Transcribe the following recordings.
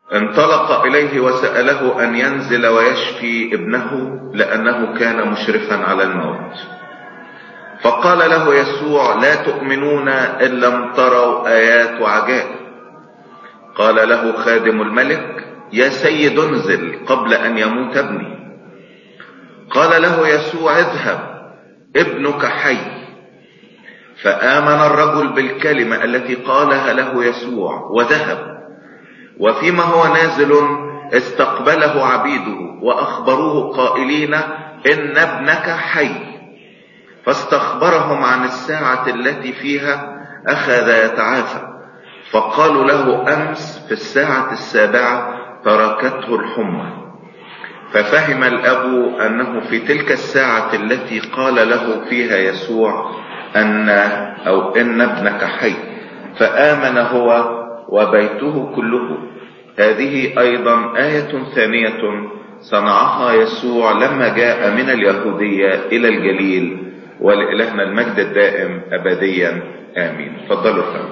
انطلق إليه وسأله أن ينزل ويشفي ابنه لأنه كان مشرفا على الموت فقال له يسوع لا تؤمنون إن لم تروا آيات وعجائب قال له خادم الملك يا سيد انزل قبل أن يموت ابني قال له يسوع اذهب ابنك حي فآمن الرجل بالكلمة التي قالها له يسوع وذهب وفيما هو نازل استقبله عبيده وأخبروه قائلين إن ابنك حي فاستخبرهم عن الساعة التي فيها أخذ يتعافى فقالوا له أمس في الساعة السابعة تركته الحمى ففهم الأب أنه في تلك الساعة التي قال له فيها يسوع أن أو إن ابنك حي فآمن هو وبيته كله هذه أيضا آية ثانية صنعها يسوع لما جاء من اليهودية إلى الجليل ولإلهنا المجد الدائم أبديا آمين تفضلوا فهم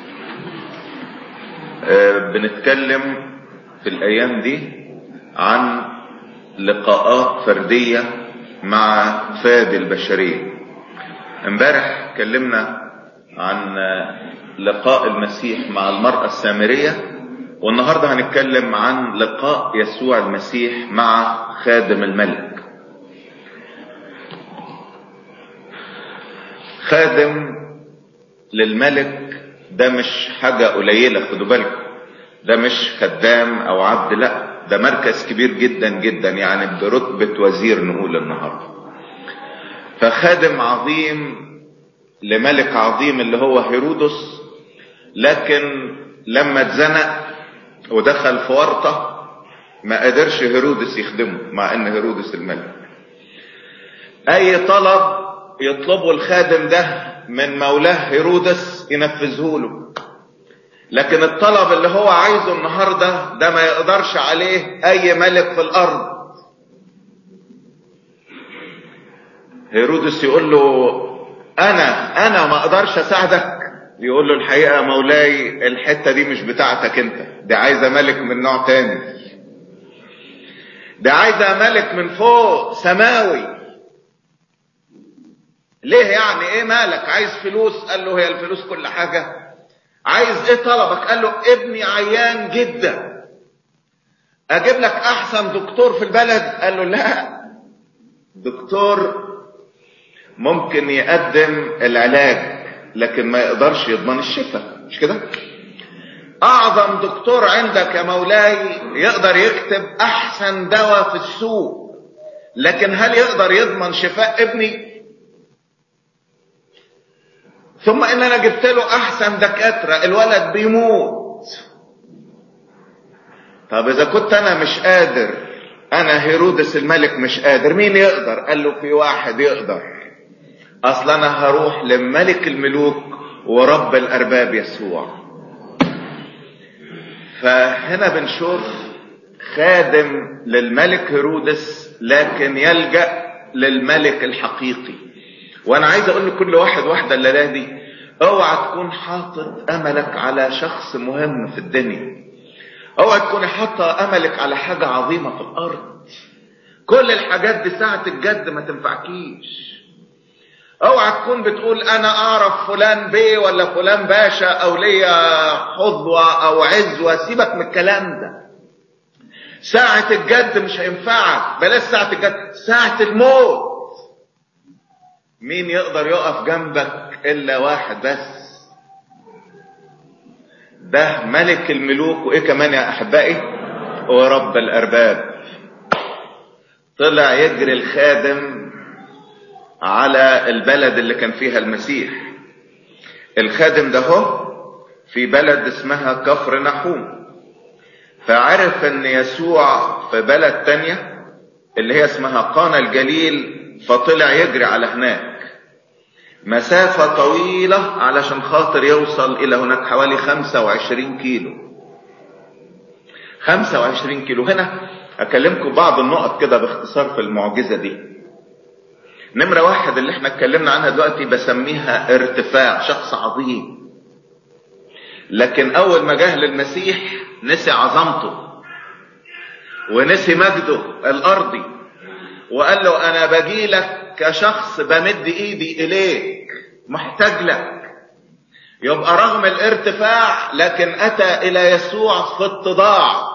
آه بنتكلم في الأيام دي عن لقاءات فردية مع فادي البشرية امبارح اتكلمنا عن لقاء المسيح مع المرأة السامرية والنهاردة هنتكلم عن لقاء يسوع المسيح مع خادم الملك خادم للملك ده مش حاجة قليلة خدوا بالكم ده مش خدام او عبد لا ده مركز كبير جدا جدا يعني برتبة وزير نقول النهاردة فخادم عظيم لملك عظيم اللي هو هيرودس لكن لما اتزنق ودخل في ورطة ما قدرش هيرودس يخدمه مع ان هيرودس الملك اي طلب يطلبه الخادم ده من مولاه هيرودس ينفذه له لكن الطلب اللي هو عايزه النهاردة ده ما يقدرش عليه اي ملك في الارض هيرودس يقول له انا انا ما اقدرش اساعدك يقول له الحقيقة مولاي الحتة دي مش بتاعتك انت دي عايزة ملك من نوع تاني دي عايزة ملك من فوق سماوي ليه يعني ايه مالك عايز فلوس قال له هي الفلوس كل حاجة عايز ايه طلبك قال له ابني عيان جدا اجيب لك احسن دكتور في البلد قال له لا دكتور ممكن يقدم العلاج لكن ما يقدرش يضمن الشفاء مش كده اعظم دكتور عندك يا مولاي يقدر يكتب احسن دواء في السوق لكن هل يقدر يضمن شفاء ابني ثم ان انا جبت له احسن دكاتره الولد بيموت طب اذا كنت انا مش قادر انا هيرودس الملك مش قادر مين يقدر قال له في واحد يقدر اصل انا هروح لملك الملوك ورب الارباب يسوع فهنا بنشوف خادم للملك هيرودس لكن يلجأ للملك الحقيقي وانا عايز اقول لكل واحد واحدة الليلة دي اوعى تكون حاطط املك على شخص مهم في الدنيا اوعى تكون حاطة املك على حاجة عظيمة في الارض كل الحاجات دي ساعة الجد ما تنفعكيش اوعى تكون بتقول انا اعرف فلان بيه ولا فلان باشا او ليا حظوة او عزوة سيبك من الكلام ده ساعة الجد مش هينفعك بلاش ساعة الجد ساعة الموت مين يقدر يقف جنبك الا واحد بس ده ملك الملوك وايه كمان يا احبائي ورب الارباب طلع يجري الخادم على البلد اللي كان فيها المسيح الخادم ده هو في بلد اسمها كفر نحوم فعرف ان يسوع في بلد تانية اللي هي اسمها قانا الجليل فطلع يجري على هناك مسافة طويلة علشان خاطر يوصل الى هناك حوالي 25 كيلو 25 كيلو هنا اكلمكم بعض النقط كده باختصار في المعجزة دي نمرة واحد اللي احنا اتكلمنا عنها دلوقتي بسميها ارتفاع شخص عظيم لكن اول ما جه للمسيح نسي عظمته ونسي مجده الارضي وقال له انا باجي لك كشخص بمد ايدي اليك محتاج لك يبقى رغم الارتفاع لكن اتى الى يسوع في اتضاع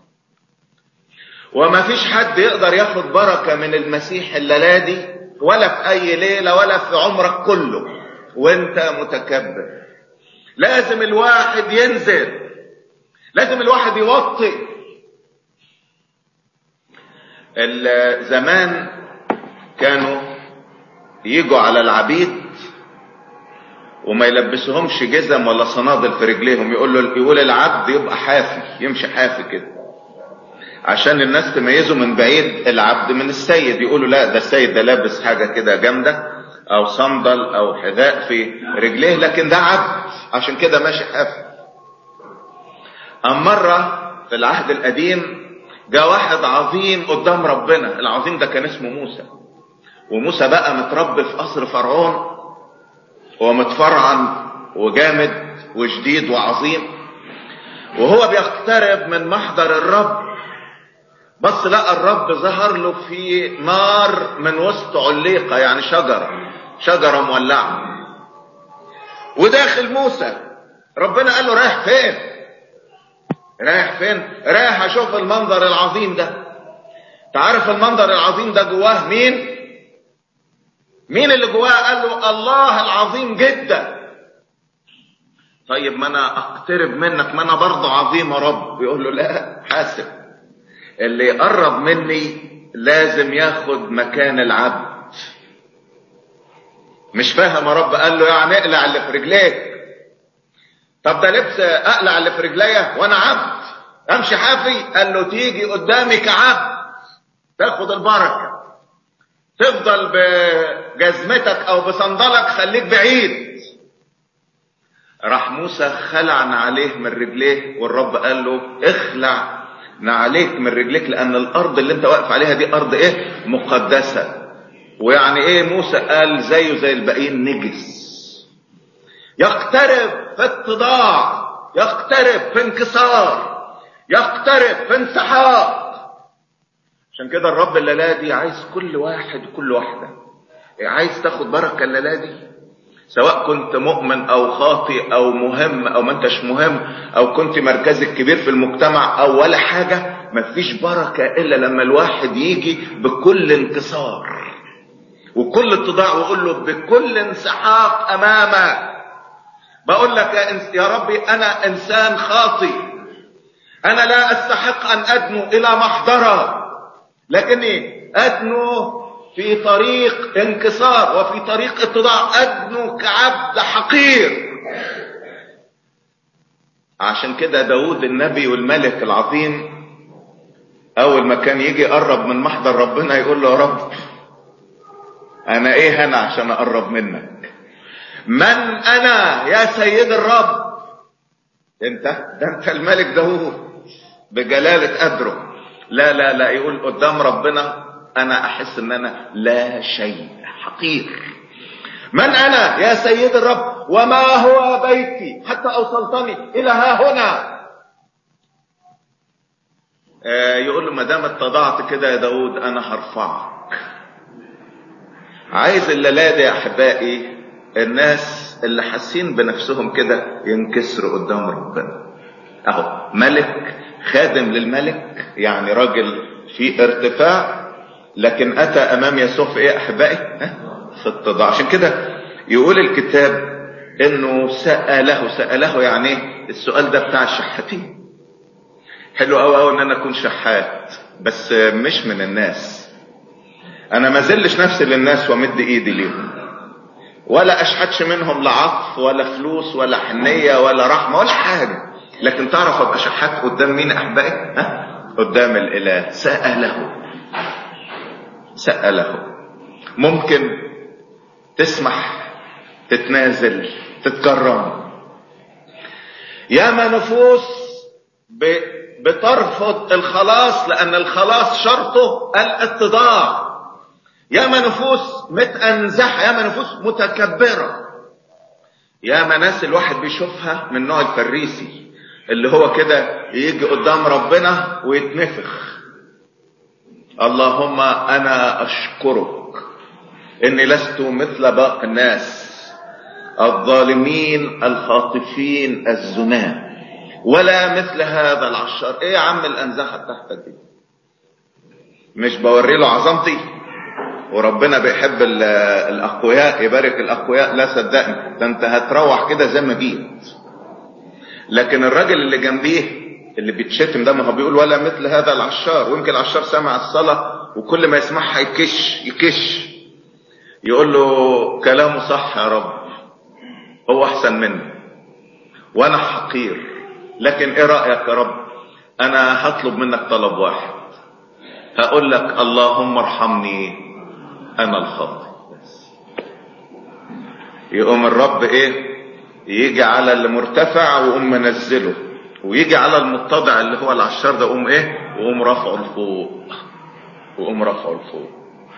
وما فيش حد يقدر ياخد بركه من المسيح الليله دي ولا في اي ليله ولا في عمرك كله وانت متكبر لازم الواحد ينزل لازم الواحد يوطي زمان كانوا يجوا على العبيد وما يلبسهمش جزم ولا صنادل في رجليهم يقول له يقول العبد يبقى حافي يمشي حافي كده عشان الناس تميزه من بعيد العبد من السيد يقولوا لا ده السيد ده لابس حاجة كده جامدة او صندل او حذاء في رجليه لكن ده عبد عشان كده ماشي حافي أم مرة في العهد القديم جاء واحد عظيم قدام ربنا العظيم ده كان اسمه موسى وموسى بقى متربي في قصر فرعون ومتفرعن وجامد وشديد وعظيم وهو بيقترب من محضر الرب بس لقى الرب ظهر له في نار من وسط عليقة يعني شجرة شجرة مولعة وداخل موسى ربنا قال له رايح فين رايح فين رايح اشوف المنظر العظيم ده تعرف المنظر العظيم ده جواه مين مين اللي جواه قال له الله العظيم جدا طيب ما انا اقترب منك ما انا برضه عظيم يا رب يقول له لا حاسب اللي يقرب مني لازم ياخد مكان العبد مش فاهم يا رب قال له يعني اقلع اللي في رجليك طب ده لبس اقلع اللي في رجليا وانا عبد امشي حافي قال له تيجي قدامي كعبد تاخد البركه تفضل بجزمتك او بصندلك خليك بعيد راح موسى خلع عليه من رجليه والرب قال له اخلع عليك من رجليك لان الارض اللي انت واقف عليها دي ارض ايه مقدسه ويعني ايه موسى قال زيه زي الباقيين نجس يقترب في اتضاع يقترب في انكسار يقترب في انسحاق عشان كده الرب الليله دي عايز كل واحد وكل واحده عايز تاخد بركه الليله دي سواء كنت مؤمن او خاطئ او مهم او ما انتش مهم او كنت مركزك كبير في المجتمع او ولا حاجة مفيش بركة الا لما الواحد يجي بكل انكسار وكل اتضاع ويقول له بكل انسحاق امامك بقول لك يا, إنس يا ربي انا انسان خاطئ انا لا استحق ان ادنو الى محضرة لكني ادنو في طريق انكسار وفي طريق اتضاع ادنو كعبد حقير عشان كده داود النبي والملك العظيم اول ما كان يجي يقرب من محضر ربنا يقول له يا رب انا ايه انا عشان اقرب منك من انا يا سيد الرب انت ده انت الملك داود بجلالة قدره لا لا لا يقول قدام ربنا انا احس ان انا لا شيء حقير من انا يا سيد الرب وما هو بيتي حتى اوصلتني الى ها هنا آه يقول له ما دام اتضعت كده يا داود انا هرفعك عايز الليله دي يا احبائي الناس اللي حاسين بنفسهم كده ينكسروا قدام ربنا اهو ملك خادم للملك يعني راجل في ارتفاع لكن اتى امام يسوع في ايه احبائي في اتضاع عشان كده يقول الكتاب انه ساله ساله يعني ايه السؤال ده بتاع الشحاتين حلو قوي قوي ان انا اكون شحات بس مش من الناس انا ما زلش نفسي للناس وامد ايدي ليهم ولا اشحتش منهم لا عطف ولا فلوس ولا حنيه ولا رحمه ولا حاجه لكن تعرف ابقى شحات قدام مين احبائي ها قدام الاله ساله سأله ممكن تسمح تتنازل تتكرم ياما نفوس بترفض الخلاص لأن الخلاص شرطه الاتضاع ياما نفوس متأنزحة ياما نفوس متكبرة يا ناس الواحد بيشوفها من نوع الفريسي اللي هو كده يجي قدام ربنا ويتنفخ اللهم انا اشكرك اني لست مثل باقي الناس الظالمين الخاطفين الزناه ولا مثل هذا العشار ايه يا عم الانزاحه بتاعتك دي مش بوري له عظمتي وربنا بيحب الاقوياء يبارك الاقوياء لا صدقني ده انت هتروح كده زي ما جيت لكن الراجل اللي جنبيه اللي بيتشتم ده ما هو بيقول ولا مثل هذا العشار ويمكن العشار سمع الصلاه وكل ما يسمعها يكش يكش يقول له كلامه صح يا رب هو احسن مني وانا حقير لكن ايه رايك يا رب انا هطلب منك طلب واحد هقول لك اللهم ارحمني انا الخاطئ يقوم الرب ايه يجي على المرتفع ويقوم منزله ويجي على المتضع اللي هو العشار ده يقوم ايه ويقوم رافعه لفوق ويقوم رافعه لفوق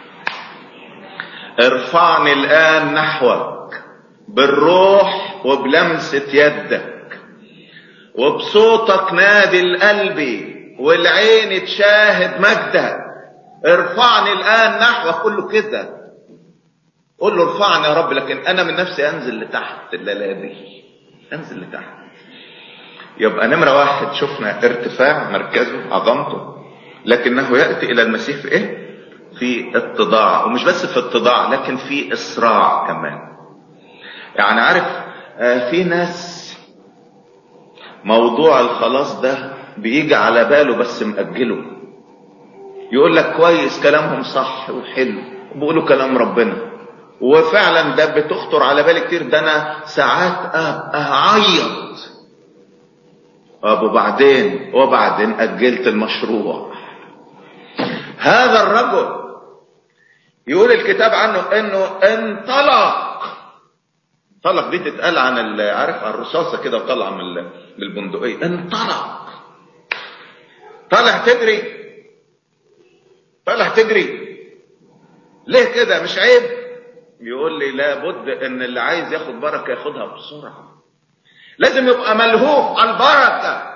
ارفعني الان نحوك بالروح وبلمسة يدك وبصوتك نادي القلب والعين تشاهد مجدك ارفعني الان نحوك قول له كده قول له ارفعني يا رب لكن انا من نفسي انزل لتحت الليله دي انزل لتحت يبقى نمره واحد شفنا ارتفاع مركزه عظمته لكنه ياتي الى المسيح في ايه في اتضاع ومش بس في اتضاع لكن في اسراع كمان يعني عارف آه في ناس موضوع الخلاص ده بيجي على باله بس مأجله يقول لك كويس كلامهم صح وحلو وبيقولوا كلام ربنا وفعلا ده بتخطر على بالي كتير ده انا ساعات اعيط طب وبعدين وبعدين اجلت المشروع هذا الرجل يقول الكتاب عنه انه انطلق انطلق دي تتقال عن عارف عن الرصاصه كده وطلع من البندقيه انطلق طالع تجري طالع تجري ليه كده مش عيب يقول لي لابد ان اللي عايز ياخد بركه ياخدها بسرعه لازم يبقى ملهوف على البركه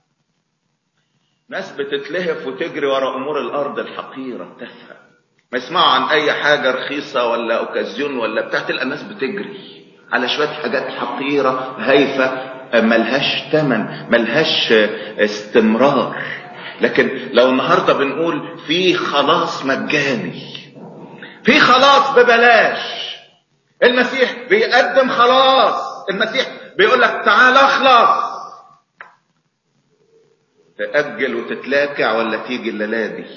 ناس بتتلهف وتجري ورا امور الارض الحقيره التافهه ما يسمعوا عن اي حاجه رخيصه ولا اوكازيون ولا بتاع تلقى الناس بتجري على شويه حاجات حقيره هايفه ملهاش ثمن ملهاش استمرار لكن لو النهارده بنقول في خلاص مجاني في خلاص ببلاش المسيح بيقدم خلاص المسيح بيقول لك تعال اخلص تأجل وتتلاكع ولا تيجي الليلة دي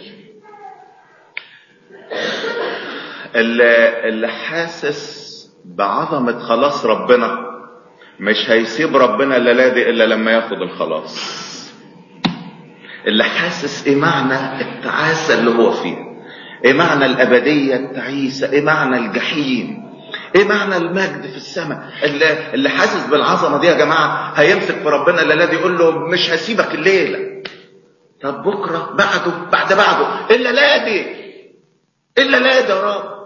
اللي, اللي حاسس بعظمة خلاص ربنا مش هيسيب ربنا الليلة دي إلا لما ياخد الخلاص اللي حاسس ايه معنى التعاسة اللي هو فيها ايه معنى الابدية التعيسة ايه معنى الجحيم ايه معنى المجد في السماء اللي, اللي حاسس بالعظمة دي يا جماعة هيمسك في ربنا الليلة دي يقول له مش هسيبك الليلة طب بكرة بعده بعد بعده الليلة دي الليلة دي يا رب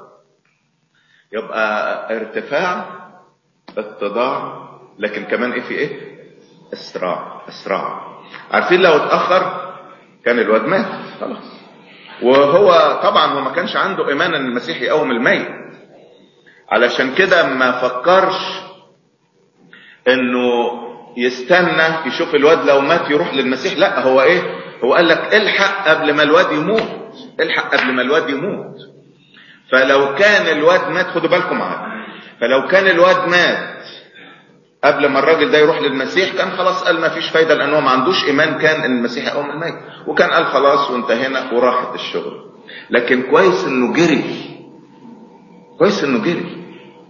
يبقى ارتفاع اتضاع لكن كمان ايه في ايه اسراع اسراع عارفين لو اتاخر كان الواد مات خلاص وهو طبعا هو ما كانش عنده ايمان ان المسيح يقوم الميت علشان كده ما فكرش انه يستنى يشوف الواد لو مات يروح للمسيح لا هو ايه هو قال لك الحق قبل ما الواد يموت الحق قبل ما الواد يموت فلو كان الواد مات خدوا بالكم معايا فلو كان الواد مات قبل ما الراجل ده يروح للمسيح كان خلاص قال ما فيش فايدة لأنه ما عندوش إيمان كان إن المسيح يقوم الميت وكان قال خلاص وانتهينا وراحت الشغل لكن كويس إنه جري كويس إنه جري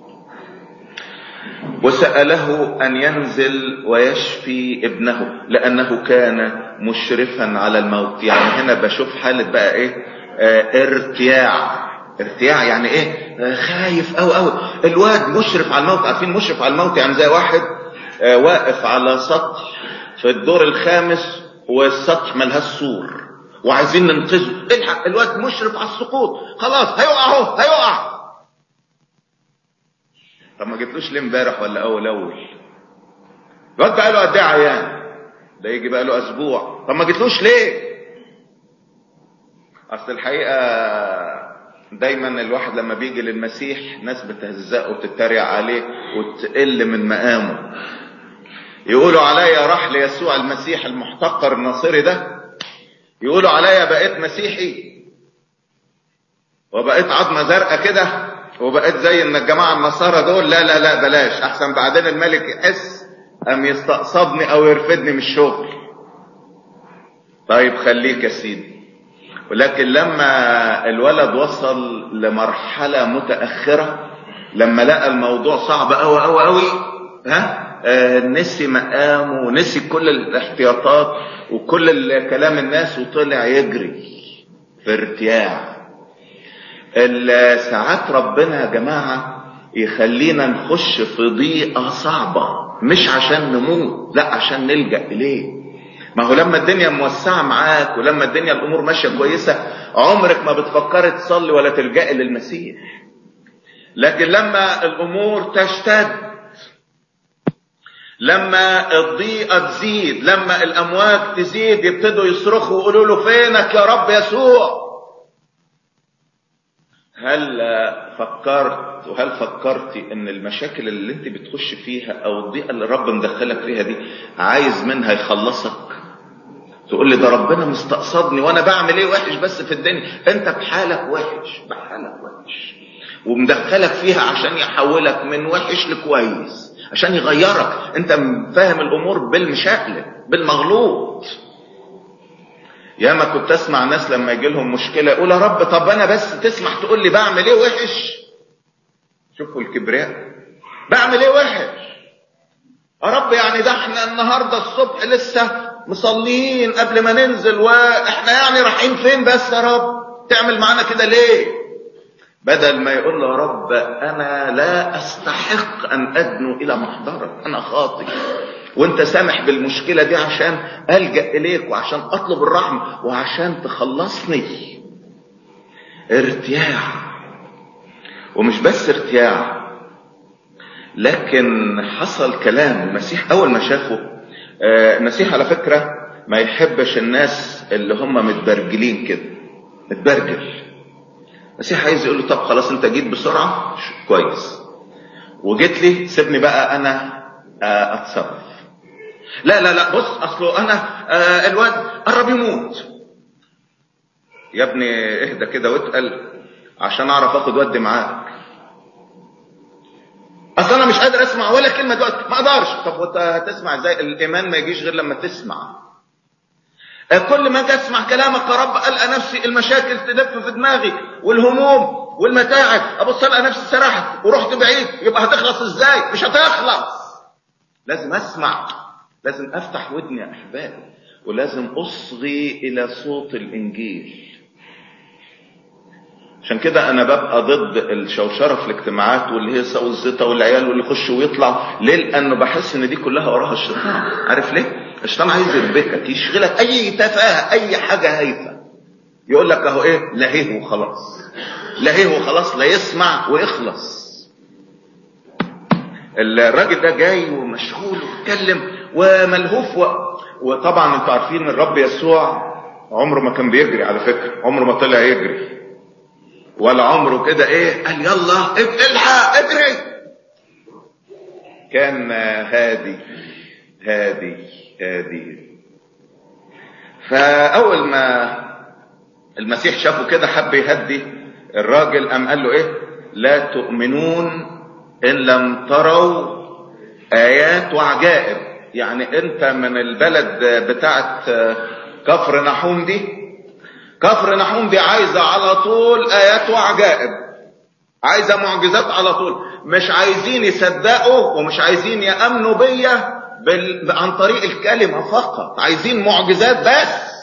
وسأله أن ينزل ويشفي ابنه لأنه كان مشرفا على الموت يعني هنا بشوف حالة بقى إيه آه ارتياع ارتياع يعني ايه آه خايف قوي قوي الواد مشرف على الموت عارفين مشرف على الموت يعني زي واحد آه واقف على سطح في الدور الخامس والسطح ملهاش سور وعايزين ننقذه الحق الواد مشرف على السقوط خلاص هيقع اهو هيقع طب ما جبتوش ليه امبارح ولا اول اول الواد بقى له قد ايه عيان ده يجي بقى له اسبوع طب ما جيتلوش ليه اصل الحقيقه دايما الواحد لما بيجي للمسيح ناس بتهزقه وتتريق عليه وتقل من مقامه يقولوا عليا راح ليسوع المسيح المحتقر الناصري ده يقولوا عليا بقيت مسيحي وبقيت عظمه زرقاء كده وبقيت زي ان الجماعه النصارى دول لا لا لا بلاش احسن بعدين الملك يحس ام يستقصدني او يرفدني من الشغل طيب خليك يا سيدي ولكن لما الولد وصل لمرحله متاخره لما لقى الموضوع صعب قوي قوي قوي ها آه نسي مقامه ونسي كل الاحتياطات وكل كلام الناس وطلع يجري في ارتياع ساعات ربنا يا جماعة يخلينا نخش في ضيقة صعبة مش عشان نموت لا عشان نلجأ إليه ما هو لما الدنيا موسعة معاك ولما الدنيا الأمور ماشية كويسة عمرك ما بتفكري تصلي ولا تلجأي للمسيح لكن لما الأمور تشتد لما الضيقة تزيد لما الأمواج تزيد يبتدوا يصرخوا ويقولوا له فينك يا رب يسوع هل فكرت وهل فكرتي ان المشاكل اللي انت بتخش فيها او الضيقه اللي الرب مدخلك فيها دي عايز منها يخلصك تقول لي ده ربنا مستقصدني وانا بعمل ايه وحش بس في الدنيا انت بحالك وحش بحالك وحش ومدخلك فيها عشان يحولك من وحش لكويس عشان يغيرك انت فاهم الامور بالمشاكل بالمغلوط ياما كنت اسمع ناس لما يجي لهم مشكله يقول يا رب طب انا بس تسمح تقول لي بعمل ايه وحش شوفوا الكبرياء بعمل ايه وحش يا رب يعني ده احنا النهارده الصبح لسه مصلين قبل ما ننزل واحنا يعني رايحين فين بس يا رب تعمل معانا كده ليه بدل ما يقول له يا رب انا لا استحق ان ادنو الى محضرك انا خاطئ وانت سامح بالمشكلة دي عشان ألجأ إليك وعشان أطلب الرحمة وعشان تخلصني ارتياع ومش بس ارتياع لكن حصل كلام المسيح أول ما شافه المسيح على فكرة ما يحبش الناس اللي هم متبرجلين كده متبرجل المسيح عايز يقول له طب خلاص انت جيت بسرعة كويس وجيت لي سيبني بقى انا اتصرف لا لا لا بص اصله انا آه الواد قرب يموت يا ابني اهدى كده واتقل عشان اعرف اخد ودي معاك اصل انا مش قادر اسمع ولا كلمه دلوقتي ما اقدرش طب وانت هتسمع ازاي الايمان ما يجيش غير لما تسمع آه كل ما اجي اسمع كلامك يا رب القى نفسي المشاكل تلف في دماغي والهموم والمتاعب ابص القى نفسي سرحت ورحت بعيد يبقى هتخلص ازاي مش هتخلص لازم اسمع لازم افتح ودني يا احبابي ولازم اصغي الى صوت الانجيل عشان كده انا ببقى ضد الشوشره في الاجتماعات والهيصه والزيطه والعيال واللي يخش ويطلع ليه لانه بحس ان دي كلها وراها الشيطان عارف ليه الشيطان عايز يربكك يشغلك اي تفاهه اي حاجه هايفه يقول لك اهو ايه لهيه وخلاص لهيه وخلاص لا يسمع ويخلص الراجل ده جاي ومشغول ويتكلم وملهوف و... وطبعا انتوا عارفين الرب يسوع عمره ما كان بيجري على فكره عمره ما طلع يجري ولا عمره كده ايه قال يلا الحق اجري كان هادي هادي هادي فاول ما المسيح شافه كده حب يهدي الراجل قام قال له ايه لا تؤمنون ان لم تروا ايات وعجائب يعني انت من البلد بتاعت كفر نحوم دي كفر نحوم دي عايزة على طول ايات وعجائب عايزة معجزات على طول مش عايزين يصدقوا ومش عايزين يأمنوا بيا بال... عن طريق الكلمة فقط عايزين معجزات بس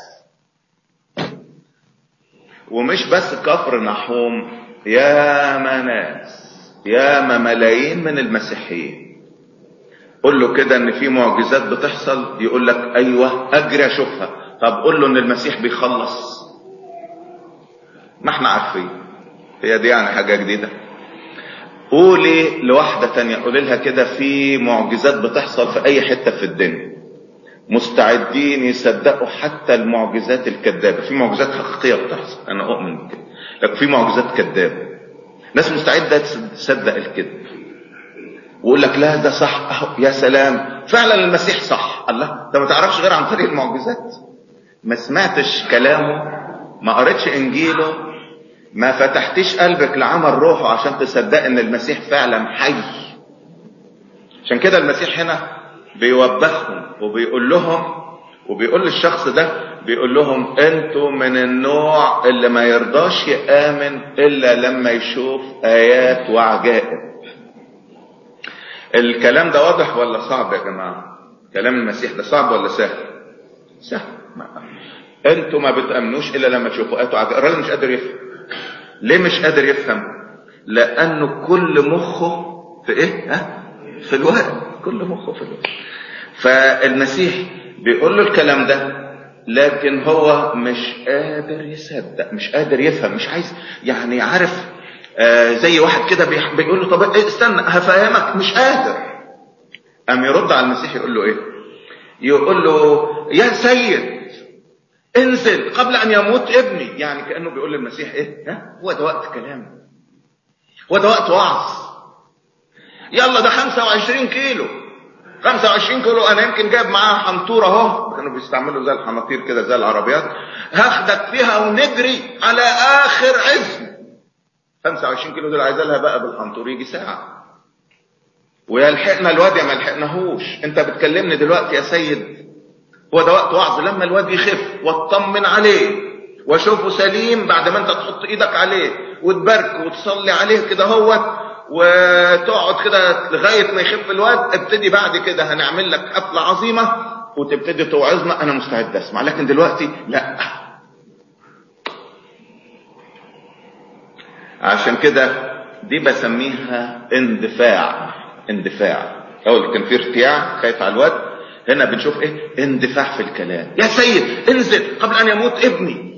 ومش بس كفر نحوم يا ناس يا ملايين من المسيحيين قول له كده ان في معجزات بتحصل يقول لك ايوه اجري اشوفها طب قول له ان المسيح بيخلص ما احنا عارفين هي دي يعني حاجه جديده قولي لواحدة تانية قولي لها كده في معجزات بتحصل في اي حتة في الدنيا مستعدين يصدقوا حتى المعجزات الكذابة في معجزات حقيقية بتحصل انا اؤمن بكده لكن في معجزات كذابة ناس مستعدة تصدق الكذب ويقول لك لا ده صح أهو يا سلام فعلا المسيح صح الله انت ما تعرفش غير عن طريق المعجزات ما سمعتش كلامه ما قريتش انجيله ما فتحتيش قلبك لعمل روحه عشان تصدق ان المسيح فعلا حي عشان كده المسيح هنا بيوبخهم وبيقول لهم وبيقول للشخص ده بيقول لهم انتوا من النوع اللي ما يرضاش يآمن الا لما يشوف ايات وعجائب الكلام ده واضح ولا صعب يا جماعة كلام المسيح ده صعب ولا سهل سهل ما. انتوا ما بتأمنوش الا لما تشوفوا ايات وعجائب الراجل مش قادر يفهم ليه مش قادر يفهم لانه كل مخه في ايه ها في الورق كل مخه في الورق فالمسيح بيقول له الكلام ده لكن هو مش قادر يصدق مش قادر يفهم مش عايز يعني عارف آه زي واحد كده بيقول له طب إيه استنى هفهمك مش قادر قام يرد على المسيح يقول له ايه يقول له يا سيد انزل قبل ان يموت ابني يعني كانه بيقول للمسيح ايه ها هو ده وقت كلام هو ده وقت وعظ يلا ده 25 كيلو 25 كيلو انا يمكن جايب معاها حنطوره اهو كانوا بيستعملوا زي الحناطير كده زي العربيات هاخدك فيها ونجري على اخر عزم 25 كيلو دول عايزه لها بقى بالحنطور يجي ساعه ويلحقنا الواد يا ما لحقناهوش انت بتكلمني دلوقتي يا سيد هو ده وقت وعظ لما الواد يخف واطمن عليه واشوفه سليم بعد ما انت تحط ايدك عليه وتبارك وتصلي عليه كده هوت وتقعد كده لغايه ما يخف الواد ابتدي بعد كده هنعمل لك حفله عظيمه وتبتدي توعظنا انا مستعد اسمع لكن دلوقتي لا عشان كده دي بسميها اندفاع اندفاع اول كان في ارتياع خايف على الواد هنا بنشوف ايه اندفاع في الكلام يا سيد انزل قبل ان يموت ابني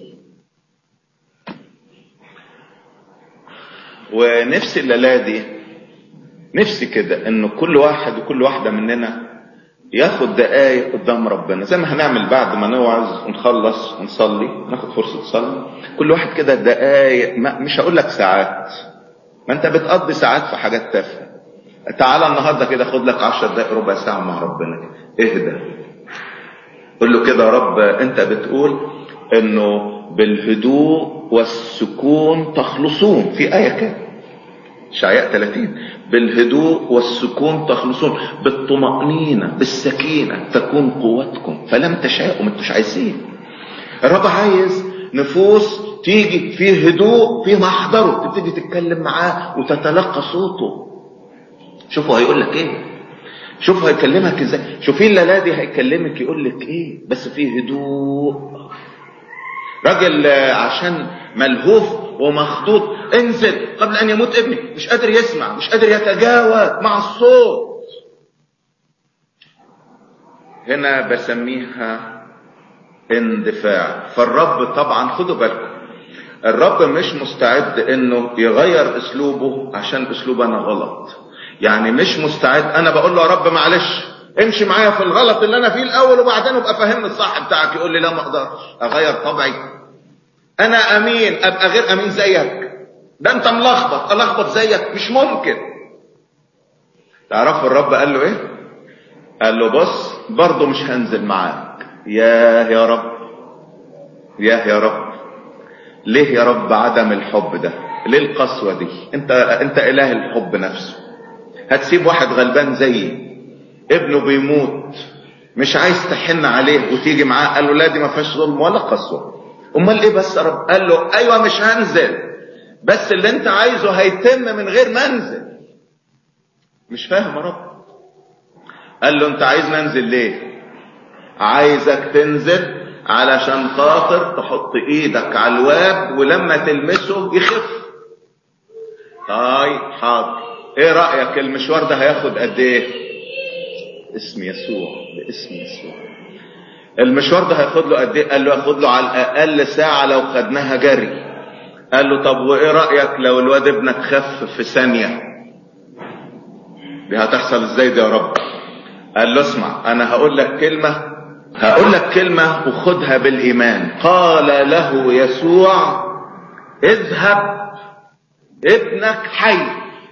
ونفسي الليله دي نفسي كده انه كل واحد وكل واحده مننا ياخد دقايق قدام ربنا زي ما هنعمل بعد ما نوعظ ونخلص ونصلي ناخد فرصه صلاه كل واحد كده دقايق مش هقول لك ساعات ما انت بتقضي ساعات في حاجات تافهه تعالى النهارده كده خد لك 10 دقائق ربع ساعه مع ربنا كده اهدى قول له كده يا رب انت بتقول انه بالهدوء والسكون تخلصون في ايه كده شعياء 30 بالهدوء والسكون تخلصون بالطمأنينة بالسكينة تكون قوتكم فلم تشاءوا ما انتوش عايزين الرب عايز نفوس تيجي في هدوء في محضره تبتدي تتكلم معاه وتتلقى صوته شوفوا هيقول لك ايه شوفوا هيكلمك ازاي شوفي الليله دي هيكلمك يقول لك ايه بس في هدوء راجل عشان ملهوف ومخضوض انزل قبل ان يموت ابني مش قادر يسمع مش قادر يتجاوب مع الصوت هنا بسميها اندفاع فالرب طبعا خدوا بالكم الرب مش مستعد انه يغير اسلوبه عشان اسلوب انا غلط يعني مش مستعد انا بقول له يا رب معلش امشي معايا في الغلط اللي انا فيه الاول وبعدين ابقى فهمني الصح بتاعك يقول لي لا ما اقدرش اغير طبعي انا امين ابقى غير امين زيك ده انت ملخبط الخبط زيك مش ممكن تعرفوا الرب قال له ايه قال له بص برضه مش هنزل معاك ياه يا رب ياه يا رب ليه يا رب عدم الحب ده ليه القسوة دي انت انت اله الحب نفسه هتسيب واحد غلبان زيي ابنه بيموت مش عايز تحن عليه وتيجي معاه قال له لا دي ما فيهاش ظلم ولا قسوه امال ايه بس يا رب قال له ايوه مش هنزل بس اللي انت عايزه هيتم من غير ما انزل مش فاهم يا رب قال له انت عايز ننزل ليه عايزك تنزل علشان خاطر تحط ايدك على الواد ولما تلمسه يخف طيب حاضر ايه رأيك المشوار ده هياخد قد ايه اسم يسوع باسم يسوع المشوار ده هياخد له قد ايه قال له هياخد له على الاقل ساعة لو خدناها جري قال له طب وايه رأيك لو الواد ابنك خف في ثانية دي هتحصل ازاي دي يا رب قال له اسمع انا هقول لك كلمة هقول لك كلمة وخدها بالايمان قال له يسوع اذهب ابنك حي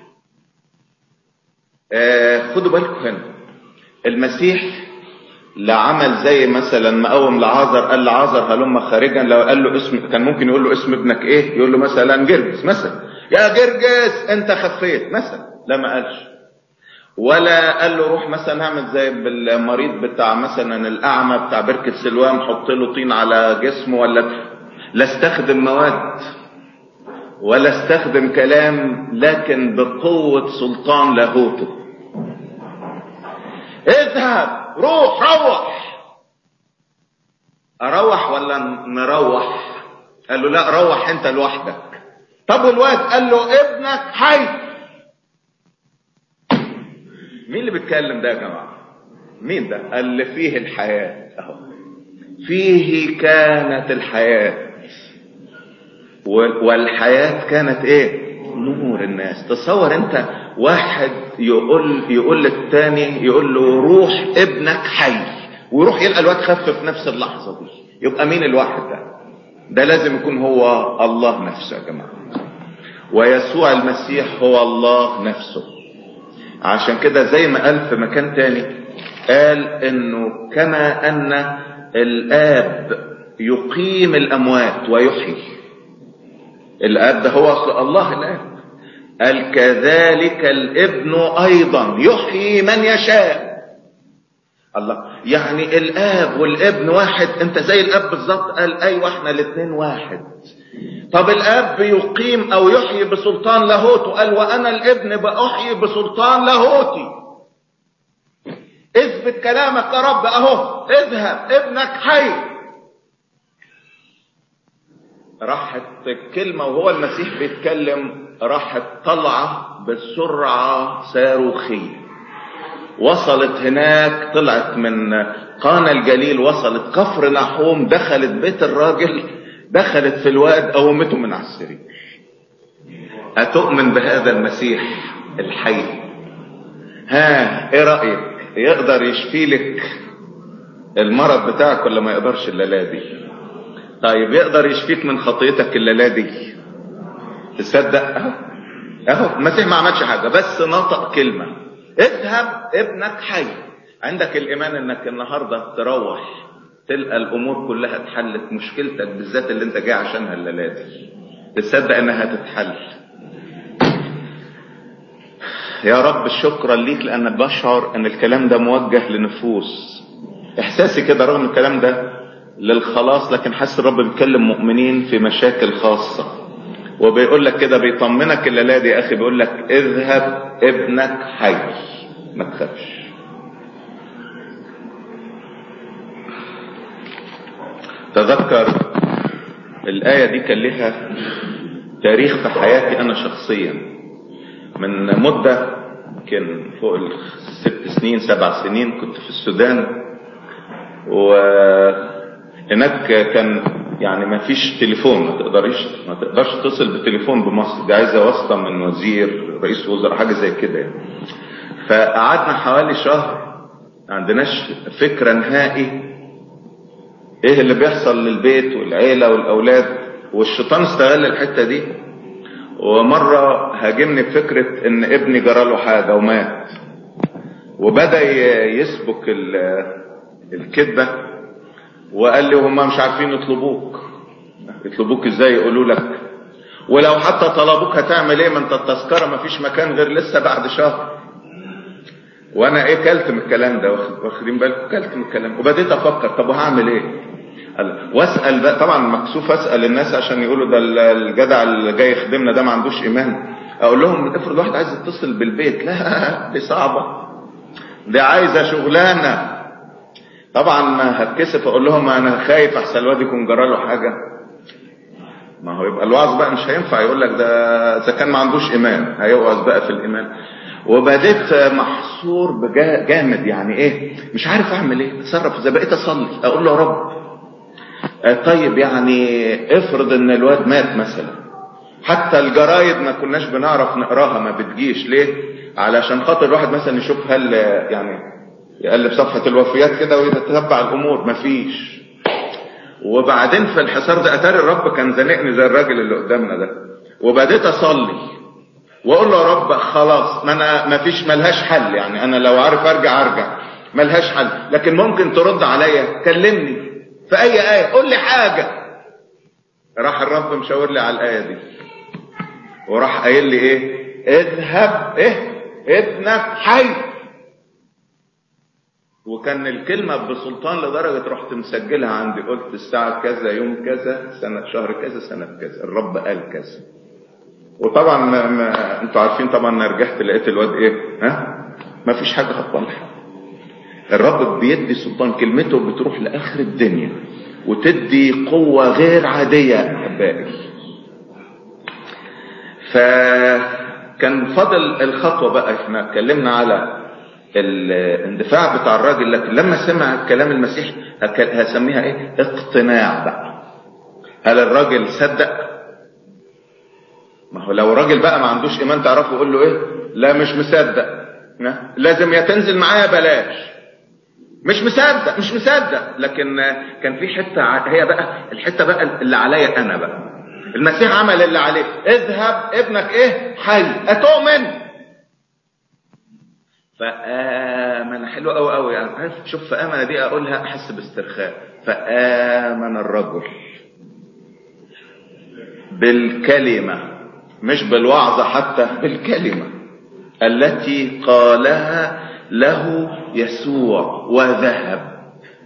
آه خدوا بالكم هنا المسيح لا عمل زي مثلا مقوم لعازر قال لعازر هلم خارجا لو قال له اسم كان ممكن يقول له اسم ابنك ايه يقول له مثلا جرجس مثلا يا جرجس انت خفيت مثلا لا ما قالش ولا قال له روح مثلا اعمل زي بالمريض بتاع مثلا الاعمى بتاع بركه سلوان حط له طين على جسمه ولا لا استخدم مواد ولا استخدم كلام لكن بقوه سلطان لاهوته اذهب روح روح اروح ولا نروح قال له لا روح انت لوحدك طب والواد قال له ابنك حي مين اللي بيتكلم ده يا جماعه مين ده قال اللي فيه الحياه اهو فيه كانت الحياه والحياه كانت ايه نور الناس تصور انت واحد يقول يقول للتاني يقول له روح ابنك حي ويروح يلقى الواد خف في نفس اللحظة دي يبقى مين الواحد ده ده لازم يكون هو الله نفسه يا جماعة ويسوع المسيح هو الله نفسه عشان كده زي ما قال في مكان تاني قال انه كما ان الاب يقيم الاموات ويحيي الاب ده هو الله الاب قال كذلك الابن ايضا يحيي من يشاء الله يعني الاب والابن واحد انت زي الاب بالظبط قال ايوه احنا الاثنين واحد طب الاب يقيم او يحيي بسلطان لاهوته قال وانا الابن باحيي بسلطان لاهوتي اثبت كلامك يا رب اهو اذهب ابنك حي راحت الكلمة وهو المسيح بيتكلم راحت طلعة بسرعة صاروخية وصلت هناك طلعت من قانا الجليل وصلت كفر نحوم دخلت بيت الراجل دخلت في الواد قومته من على السرير أتؤمن بهذا المسيح الحي ها ايه رأيك يقدر يشفي لك المرض بتاعك ولا ما يقدرش الليلة دي طيب يقدر يشفيك من خطيتك الليلة دي تصدق اهو اهو المسيح ما عملش حاجة بس نطق كلمة اذهب ابنك حي عندك الايمان انك النهاردة تروح تلقى الامور كلها اتحلت مشكلتك بالذات اللي انت جاي عشانها الليلة دي تصدق انها تتحل يا رب شكرا ليك لان بشعر ان الكلام ده موجه لنفوس احساسي كده رغم الكلام ده للخلاص لكن حاسس الرب بيتكلم مؤمنين في مشاكل خاصة وبيقول لك كده بيطمنك الليلة دي يا اخي بيقول لك اذهب ابنك حي ما تخافش تذكر الآية دي كان لها تاريخ في حياتي أنا شخصيا من مدة كان فوق الست سنين سبع سنين كنت في السودان وهناك كان يعني ما فيش تليفون ما تقدريش ما تقدرش تتصل بالتليفون بمصر دي عايزه واسطه من وزير رئيس وزراء حاجه زي كده يعني فقعدنا حوالي شهر ما عندناش فكره نهائي ايه اللي بيحصل للبيت والعيله والاولاد والشيطان استغل الحته دي ومره هاجمني بفكره ان ابني جراله حاجه ومات وبدا يسبك الكذبه وقال لي هم مش عارفين يطلبوك يطلبوك ازاي يقولوا لك ولو حتى طلبوك هتعمل ايه ما انت التذكره ما فيش مكان غير لسه بعد شهر وانا ايه كلت من الكلام ده واخدين بالكم كلت من الكلام وبديت افكر طب وهعمل ايه قال واسال بقى طبعا مكسوف اسال الناس عشان يقولوا ده الجدع اللي جاي يخدمنا ده ما عندوش ايمان اقول لهم افرض واحد عايز يتصل بالبيت لا دي صعبه دي عايزه شغلانه طبعا هتكسف اقول لهم انا خايف احسن الواد يكون جراله حاجه ما هو يبقى الوعظ بقى مش هينفع يقول لك ده اذا كان ما عندوش ايمان هيوعظ بقى في الايمان وبديت محصور جامد يعني ايه مش عارف اعمل ايه اتصرف اذا بقيت اصلي اقول له يا رب طيب يعني افرض ان الواد مات مثلا حتى الجرايد ما كناش بنعرف نقراها ما بتجيش ليه علشان خاطر الواحد مثلا يشوف هل يعني يقلب صفحة الوفيات كده ويتتبع الامور مفيش وبعدين في الحصار ده اتاري الرب كان زنقني زي الراجل اللي قدامنا ده وبديت اصلي واقول له يا رب خلاص ما انا ما فيش ملهاش حل يعني انا لو عارف ارجع ارجع ملهاش حل لكن ممكن ترد عليا كلمني في اي ايه قول لي حاجه راح الرب مشاور لي على الايه دي وراح قايل لي ايه اذهب ايه ابنك حي وكان الكلمة بسلطان لدرجة رحت مسجلها عندي قلت الساعة كذا يوم كذا سنة شهر كذا سنة كذا الرب قال كذا وطبعا ما ما انتوا عارفين طبعا انا رجعت لقيت الواد ايه ها ما فيش حاجة هتطلع الرب بيدي سلطان كلمته بتروح لاخر الدنيا وتدي قوة غير عادية يا احبائي فكان فضل الخطوة بقى احنا اتكلمنا على الاندفاع بتاع الراجل لكن لما سمع كلام المسيح هسميها ايه اقتناع بقى هل الراجل صدق ما هو لو الراجل بقى ما عندوش ايمان تعرفه يقول له ايه لا مش مصدق لازم يا تنزل معايا بلاش مش مصدق مش مصدق لكن كان في حته هي بقى الحته بقى اللي عليا انا بقى المسيح عمل اللي عليه اذهب ابنك ايه حي اتؤمن فآمن حلو قوي قوي يعني عارف شوف فآمن دي اقولها احس باسترخاء فآمن الرجل بالكلمة مش بالوعظة حتى بالكلمة التي قالها له يسوع وذهب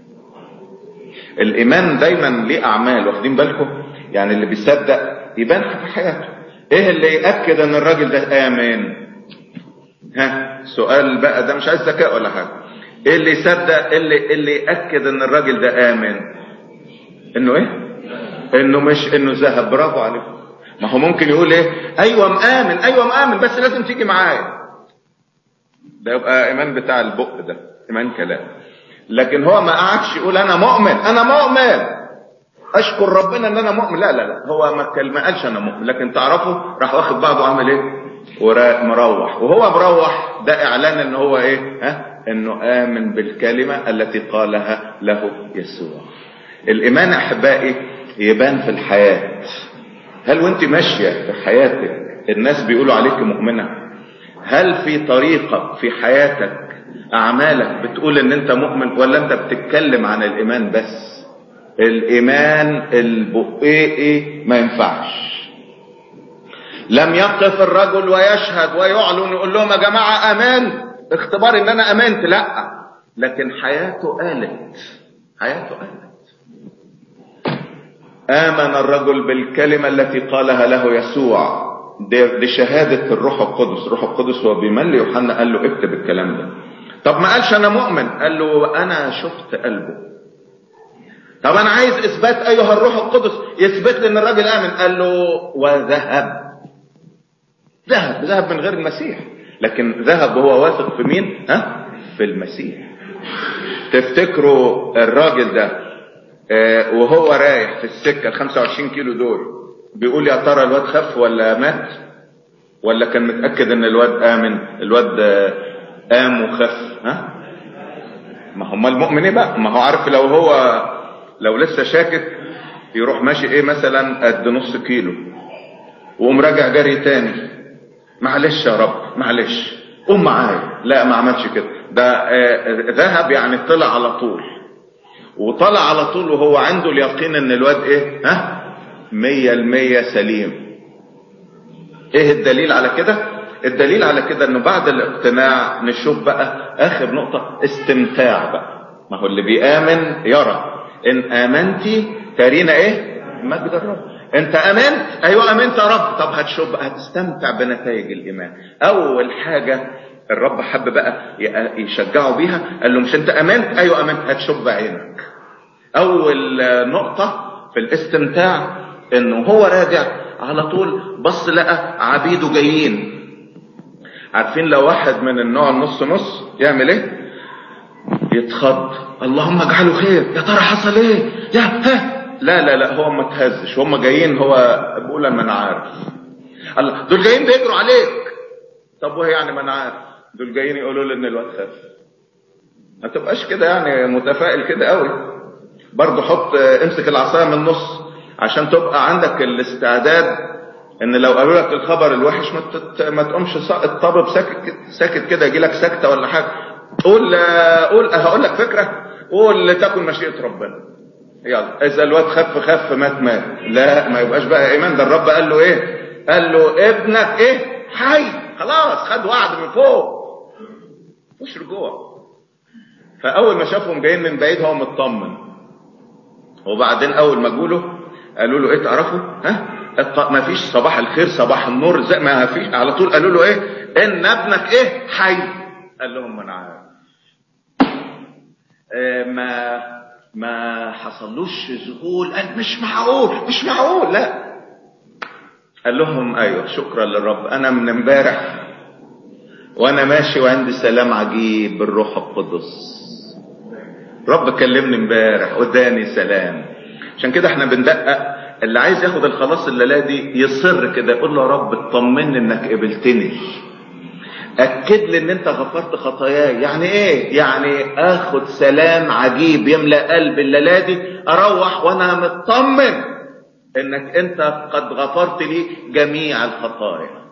الإيمان دايما ليه أعمال واخدين بالكم يعني اللي بيصدق يبان في حياته ايه اللي يأكد ان الراجل ده آمن ها سؤال بقى ده مش عايز ذكاء ولا حاجة ايه اللي يصدق اللي اللي يأكد ان الراجل ده آمن انه ايه انه مش انه ذهب برافو عليكم ما هو ممكن يقول ايه ايوه مآمن ايوه مآمن بس لازم تيجي معايا ده يبقى ايمان بتاع البق ده ايمان كلام لكن هو ما قعدش يقول انا مؤمن انا مؤمن اشكر ربنا ان انا مؤمن لا لا لا هو ما ما قالش انا مؤمن لكن تعرفوا راح واخد بعضه عامل ايه مروح وهو مروح ده اعلان ان هو ايه ها انه امن بالكلمة التي قالها له يسوع الايمان احبائي يبان في الحياة هل وانت ماشية في حياتك الناس بيقولوا عليك مؤمنة هل في طريقة في حياتك اعمالك بتقول ان انت مؤمن ولا انت بتتكلم عن الايمان بس الايمان البقيقي ما ينفعش لم يقف الرجل ويشهد ويعلن يقول لهم يا جماعة امان اختبار ان انا امنت لا لكن حياته قالت حياته قالت امن الرجل بالكلمة التي قالها له يسوع دي, دي شهادة الروح القدس الروح القدس هو بيملي يوحنا قال له اكتب الكلام ده طب ما قالش انا مؤمن قال له انا شفت قلبه طب انا عايز اثبات ايها الروح القدس يثبت لي ان الراجل امن قال له وذهب ذهب ذهب من غير المسيح لكن ذهب وهو واثق في مين ها في المسيح تفتكروا الراجل ده آه وهو رايح في السكه ال 25 كيلو دول بيقول يا ترى الواد خف ولا مات ولا كان متاكد ان الواد امن الواد آه قام وخف ها ما هم المؤمن ايه بقى ما هو عارف لو هو لو لسه شاكك يروح ماشي ايه مثلا قد نص كيلو وقوم راجع جري تاني معلش يا رب معلش قوم معايا لا ما عملش كده ده آه ذهب يعني طلع على طول وطلع على طول وهو عنده اليقين ان الواد ايه ها مية المية سليم ايه الدليل على كده الدليل على كده انه بعد الاقتناع نشوف بقى اخر نقطة استمتاع بقى ما هو اللي بيآمن يرى ان امنتي ترينا ايه مجد الرب انت امنت ايوه امنت يا رب طب هتشوف هتستمتع بنتائج الايمان اول حاجة الرب حب بقى يشجعه بيها قال له مش انت امنت ايوه امنت هتشوف بعينك اول نقطة في الاستمتاع انه هو راجع على طول بص لقى عبيده جايين عارفين لو واحد من النوع النص نص يعمل ايه يتخض اللهم اجعله خير يا ترى حصل ايه يا ها لا لا لا هو ما تهزش هم جايين هو بيقول ما انا عارف الله دول جايين بيجروا عليك طب وهي يعني ما انا عارف دول جايين يقولوا لي ان الواد خف ما تبقاش كده يعني متفائل كده قوي برضه حط امسك العصايه من النص عشان تبقى عندك الاستعداد ان لو قالوا لك الخبر الوحش ما تت... ما تقومش الطبب ساكت ساكت كده يجي لك سكته ولا حاجه قول قول هقول لك فكره قول تكن مشيئه ربنا يلا اذا الواد خف خف مات مات لا ما يبقاش بقى ايمان ده الرب قال له ايه قال له ابنك ايه حي خلاص خد وعد من فوق مش رجوع فاول ما شافهم جايين من بعيد هو مطمن وبعدين اول ما جوله قالوا له ايه تعرفوا ها ما فيش صباح الخير صباح النور زي ما فيش على طول قالوا له ايه ان ابنك ايه حي قال لهم انا عارف آه ما ما حصلوش ذهول قال مش معقول مش معقول لا قال لهم ايوه شكرا للرب انا من امبارح وانا ماشي وعندي سلام عجيب بالروح القدس رب كلمني امبارح واداني سلام عشان كده احنا بندقق اللي عايز ياخد الخلاص الليله دي يصر كده يقول له يا رب اطمني انك قبلتني اكد لي ان انت غفرت خطاياي يعني ايه يعني اخد سلام عجيب يملا قلبي الليله دي اروح وانا مطمن انك انت قد غفرت لي جميع الخطايا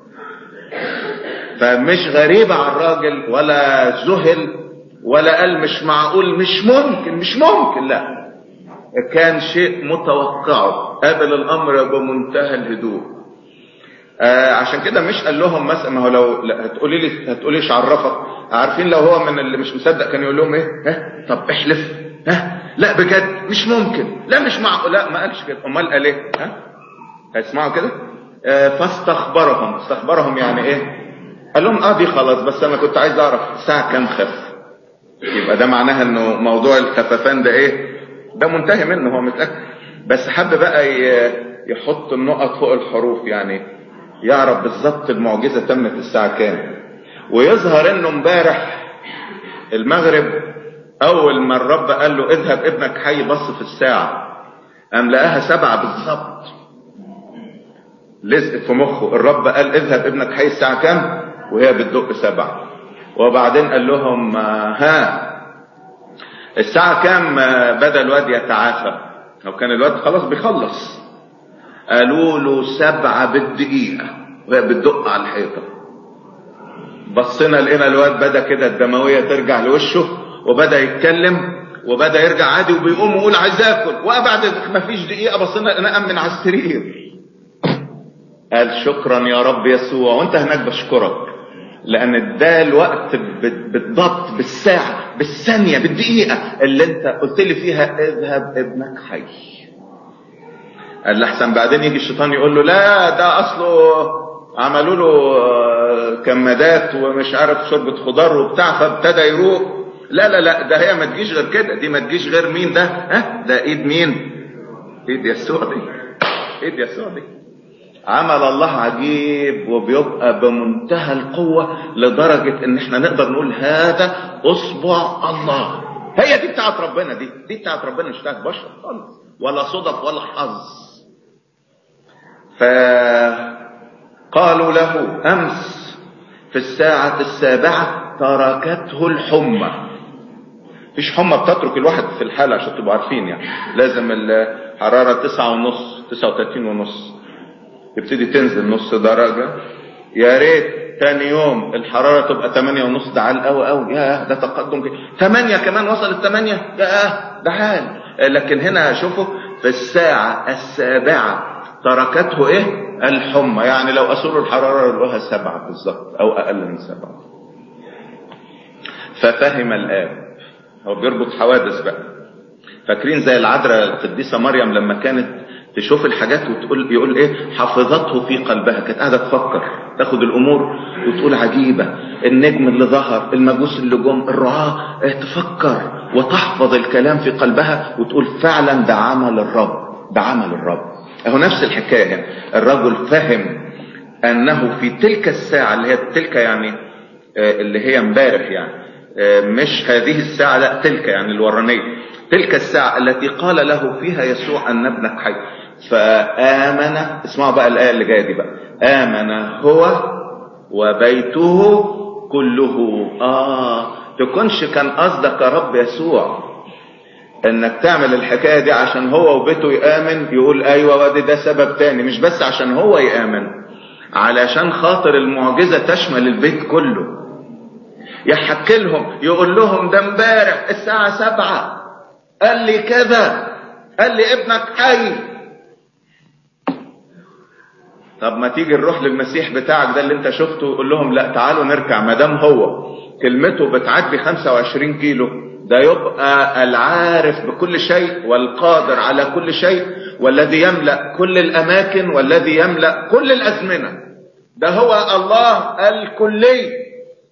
فمش غريبة على الراجل ولا ذهل ولا قال مش معقول مش ممكن مش ممكن لا كان شيء متوقعه قابل الامر بمنتهى الهدوء آه عشان كده مش قال لهم مثلا ما هو لو هتقولي لي هتقولي ايش عرفك عارفين لو هو من اللي مش مصدق كان يقول لهم ايه ها طب احلف ها لا بجد مش ممكن لا مش معقول لا ما قالش كده امال قال ايه ها هتسمعوا كده آه فاستخبرهم استخبرهم يعني ايه قال لهم اه دي خلاص بس انا كنت عايز اعرف الساعه كام خف يبقى ده معناها انه موضوع الخففان ده ايه ده منتهي منه هو متاكد بس حب بقى يحط النقط فوق الحروف يعني يعرف بالظبط المعجزه تمت الساعه كام ويظهر انه امبارح المغرب اول ما الرب قال له اذهب ابنك حي بص في الساعه قام لقاها سبعه بالظبط لزقت في مخه الرب قال اذهب ابنك حي الساعه كام وهي بتدق سبعه وبعدين قال لهم ها الساعة كام بدأ الواد يتعافى لو كان الواد خلاص بيخلص قالوا له سبعة بالدقيقة وهي بتدق على الحيطة بصينا لقينا الواد بدأ كده الدموية ترجع لوشه وبدأ يتكلم وبدأ يرجع عادي وبيقوم ويقول عايز اكل وبعد ما فيش دقيقة بصينا لقيناه من على السرير قال شكرا يا رب يسوع وانت هناك بشكرك لان ده الوقت بالضبط بالساعة بالثانية بالدقيقة اللي انت قلت لي فيها اذهب ابنك حي قال لحسن بعدين يجي الشيطان يقول له لا ده اصله عملوا له كمادات ومش عارف شوربة خضار وبتاع فابتدى يروق لا لا لا ده هي ما تجيش غير كده دي ما تجيش غير مين ده ها ده ايد مين ايد يسوع دي ايد يسوع دي عمل الله عجيب وبيبقى بمنتهى القوة لدرجة ان احنا نقدر نقول هذا اصبع الله هي دي بتاعت ربنا دي دي بتاعت ربنا مش بتاعت بشر خالص ولا صدف ولا حظ فقالوا له امس في الساعة السابعة تركته الحمى فيش حمى بتترك الواحد في الحالة عشان تبقوا عارفين يعني لازم الحرارة تسعة ونص تسعة وتلاتين ونص تبتدي تنزل نص درجة يا ريت تاني يوم الحرارة تبقى 8 ونص ده عال قوي قوي يا ده تقدم كده 8 كمان وصلت 8 يا ده عال لكن هنا شوفوا في الساعة السابعة تركته ايه الحمى يعني لو أسور الحرارة لها سبعة بالظبط أو أقل من سبعة ففهم الآب هو بيربط حوادث بقى فاكرين زي العذراء القديسة مريم لما كانت تشوف الحاجات وتقول يقول ايه حفظته في قلبها كانت قاعده تفكر تاخد الامور وتقول عجيبه النجم اللي ظهر المجوس اللي جم الرعاه تفكر وتحفظ الكلام في قلبها وتقول فعلا ده عمل الرب ده عمل الرب اهو نفس الحكايه هنا الرجل فهم انه في تلك الساعه اللي هي تلك يعني اللي هي امبارح يعني مش هذه الساعه لا تلك يعني الورانيه تلك الساعه التي قال له فيها يسوع ان ابنك حي فآمن اسمعوا بقى الآية اللي جاية دي بقى آمن هو وبيته كله اه تكونش كان قصدك يا رب يسوع انك تعمل الحكاية دي عشان هو وبيته يآمن يقول ايوه وادي ده سبب تاني مش بس عشان هو يآمن علشان خاطر المعجزة تشمل البيت كله يحكي لهم يقول لهم ده امبارح الساعة سبعة قال لي كذا قال لي ابنك حي طب ما تيجي نروح للمسيح بتاعك ده اللي انت شفته وقول لهم لا تعالوا نركع ما دام هو كلمته بتعدي 25 كيلو ده يبقى العارف بكل شيء والقادر على كل شيء والذي يملأ كل الأماكن والذي يملأ كل الأزمنة ده هو الله الكلي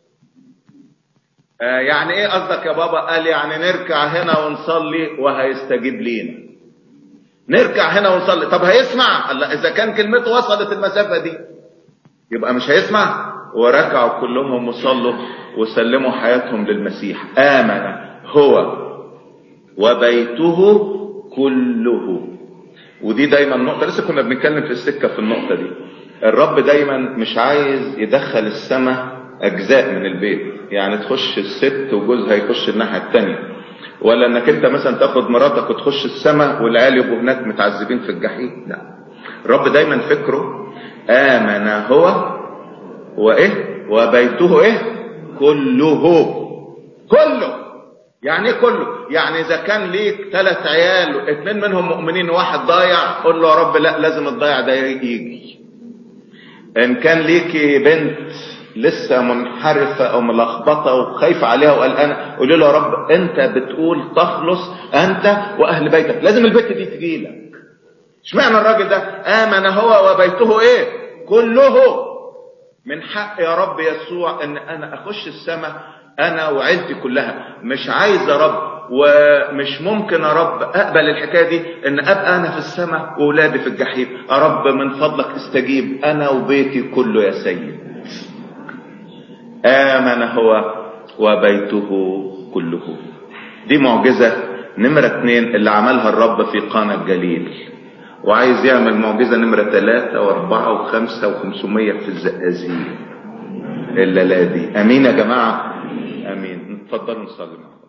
آه يعني ايه قصدك يا بابا قال يعني نركع هنا ونصلي وهيستجيب لينا نركع هنا ونصلي طب هيسمع قال لا اذا كان كلمته وصلت المسافة دي يبقى مش هيسمع وركعوا كلهم وصلوا وسلموا حياتهم للمسيح آمن هو وبيته كله ودي دايما نقطة لسه كنا بنتكلم في السكة في النقطة دي الرب دايما مش عايز يدخل السماء أجزاء من البيت يعني تخش الست وجوزها يخش الناحية التانية ولا انك انت مثلا تاخد مراتك وتخش السماء والعيال يبقوا هناك متعذبين في الجحيم لا الرب دايما فكره آمن هو وإيه وبيته إيه كله كله يعني ايه كله يعني اذا كان ليك ثلاث عيال اتنين منهم مؤمنين وواحد ضايع قول له يا رب لا لازم الضايع ده يجي ان كان ليكي بنت لسه منحرفة او ملخبطة وخايفة عليها وقلقانة قولي له يا رب انت بتقول تخلص انت واهل بيتك لازم البيت دي تجيلك اشمعنى الراجل ده امن هو وبيته ايه كله من حق يا رب يسوع ان انا اخش السماء انا وعيلتي كلها مش عايز يا رب ومش ممكن يا رب اقبل الحكايه دي ان ابقى انا في السماء واولادي في الجحيم يا رب من فضلك استجيب انا وبيتي كله يا سيد امن هو وبيته كله دي معجزه نمره اتنين اللي عملها الرب في قانا الجليل وعايز يعمل معجزه نمره ثلاثة واربعة وخمسة وخمسمية في الزقازيق الليله دي امين يا جماعه امين اتفضلوا نصلي معاكم